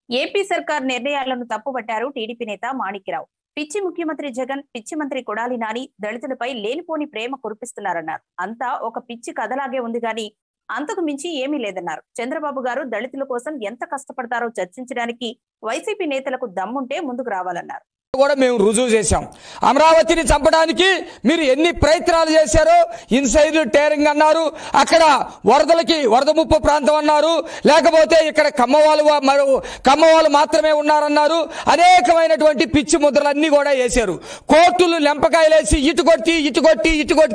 AP సర్కార్ నిర్ణయాలను తప్పుపట్టారు TDP నేత మాణిక్యరావు పిచ్చి ముఖ్యమంత్రి జగన్ పిచ్చి మంత్రి కొడాలి నాని దళితులపై లేనిపోని ప్రేమ కురిపిస్తున్నారన్నారు అంతా ఒక పిచ్చి కథలాగే ఉంది గాని అంతకు మించి ఏమీ లేదన్నారు చంద్రబాబు గారు దళితుల కోసం ఎంత కష్టపడతారో చర్చించడానికి వైసీపీ నేతలకు దమ్ముంటే ముందుకు రావాలన్నారు కూడా మేము రుజువు చేశాం అమరావతిని చంపడానికి మీరు ఎన్ని ప్రయత్నాలు చేశారో ఇన్సైడ్ టేరింగ్ అన్నారు అక్కడ వరదలకి వరద ముప్పు ప్రాంతం అన్నారు లేకపోతే ఇక్కడ కమ్మవాళ్ళు వా- మరి కమ్మవాళ్ళు మాత్రమే ఉన్నారన్నారు అనేకమైనటువంటి పిచ్చి ముద్రలన్నీ కూడా వేశారు కోర్టులు లెంపకాయలేసి ఇటు కొట్టి ఇటు కొట్టి ఇటు కొట్టి